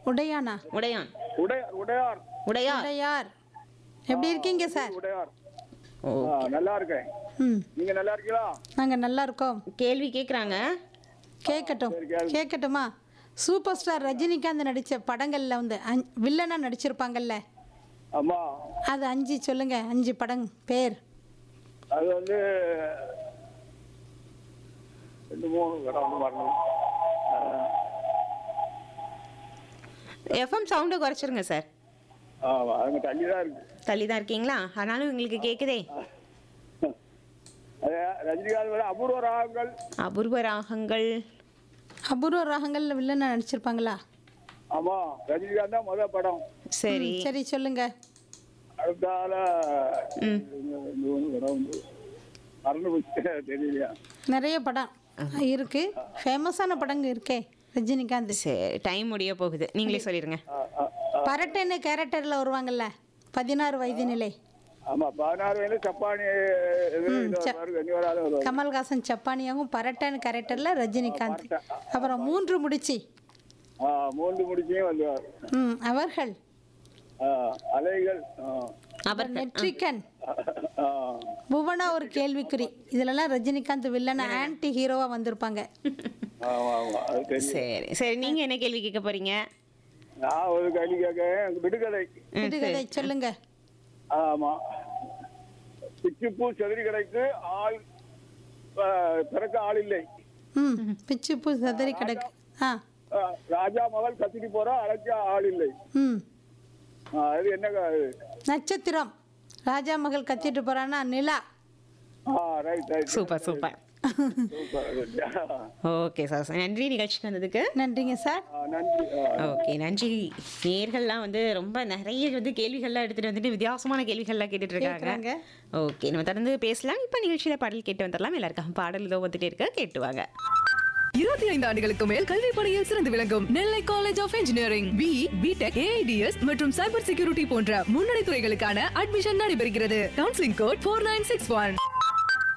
உடையானா உடையான் உடையார் உடையார் உடையா உடையார் எப்படி இருக்கீங்க சார் உடையார் ஓ ஆ, நல்லா இருக்கேன் ம் நீங்க நல்லா இருக்கீங்களா நாங்கள் நல்லா இருக்கோம் கேள்வி கேக்குறாங்க கேட்கட்டும் கேட்கட்டுமா சூப்பர் ஸ்டார் ரஜினிகாந்த் நடித்த படங்களில் வந்து அஞ் வில்லனாக நடிச்சிருப்பாங்கல்ல ஆமா அது அஞ்சு சொல்லுங்க அஞ்சு படம் பேர் அது வந்து ரெண்டு மூணு கடவுள் வரணும் ஆ, எஃப்எம் சவுண்டை குறைச்சிருங்க சார் ஆமா அங்க தள்ளி தான் இருக்கு தள்ளி தான் இருக்கீங்களா ஆனாலும் உங்களுக்கு கேக்குதே அது ரஜினிகாந்த் விட அபூர்வ ராகங்கள் அபூர்வ ராகங்கள் அபூர்வ ராகங்களில் வில்லனாக நடிச்சிருப்பாங்களா ஆமா ரஜினிகாந்த் தான் முதல் படம் சரி ம், சரி சொல்லுங்க அடுத்தால ம் ரெண்டு மூணு படம் வந்து மறந்து போச்சு தெரியலையா நிறைய படம் இருக்கு ஃபேமஸான படங்க இருக்கே ரஜினிகாந்த் சரி டைம் முடிய போகுது நீங்களே சொல்லிடுங்க ஆ, ஆ, பரட்டன்னு கேரக்டரில் வருவாங்கல்ல பதினாறு வயது நிலை ஆமா பதினாறு வயது சப்பானி இது இது ச- வருது, இனி வராத வருவாரு. கமல்ஹாசன் சப்பானியாகவும் பரட்டன் கேரக்டரில் ரஜினிகாந்த் அப்புறம் மூன்று முடிச்சு ஆ, மூன்று முடிச்சியும் வந்தார் ம் அவர்கள் ஆ, அலைகள் ஆ, அவர் நெட்ரிகன் ஆ, புவனா ஒரு கேள்விக்குறி இதுலலாம் ரஜினிகாந்த் வில்லன ஆன்டி ஹீரோவா வந்திருப்பாங்க ஆமா ஆமா அது தெரியும் சரி சரி நீங்க என்ன கேள்வி கேட்க போறீங்க நான் ஒரு கேள்வி கேட்க விடுகதை விடுகதை சொல்லுங்க ஆமா பிச்சுப்பூ செதறி கிடைக்கு ஆள் ஆ, பிறக்க ஆள் இல்லை ம் பிச்சு பூ சதறி கிடக்கு ஆ ஆ, ராஜா மகள் கத்திட்டு போறா அழைக்க ஆள் இல்லை ம் ஆ, அது என்ன க- இது? நட்சத்திரம் ராஜா மகள் கத்திட்டு போறான்னா நிலா ஆ right right super super super okay sir நன்றி நிகழ்ச்சிக்கு வந்ததுக்கு நன்றிங்க சார் ஆ, நன்றி ஆ. ஓகே நன்றி நேர்கள்லாம் வந்து ரொம்ப நிறைய வந்து கேள்விகள்லாம் எடுத்துட்டு வந்துட்டு வித்தியாசமான கேள்விகள்லாம் கேட்டுட்டு இருக்காங்க கேக்குறாங்க. ஓகே நம்ம தொடர்ந்து பேசலாம் இப்போ நிகழ்ச்சியில பாடல் கேட்டு வந்துடலாம் எல்லாருக்கும் பாடல் இதோ வந்துட்டே இருக்க கேட்டு வாங்க இருபத்தி ஐந்து ஆண்டுகளுக்கு மேல் கல்வி பணியில் சிறந்து விளங்கும் Nellai college of engineering B BTech AIDS மற்றும் சைபர் செக்யூரிட்டி போன்ற முன்னணி துறைகளுக்கான அட்மிஷன் நடைபெறுகிறது counselling code four nine six one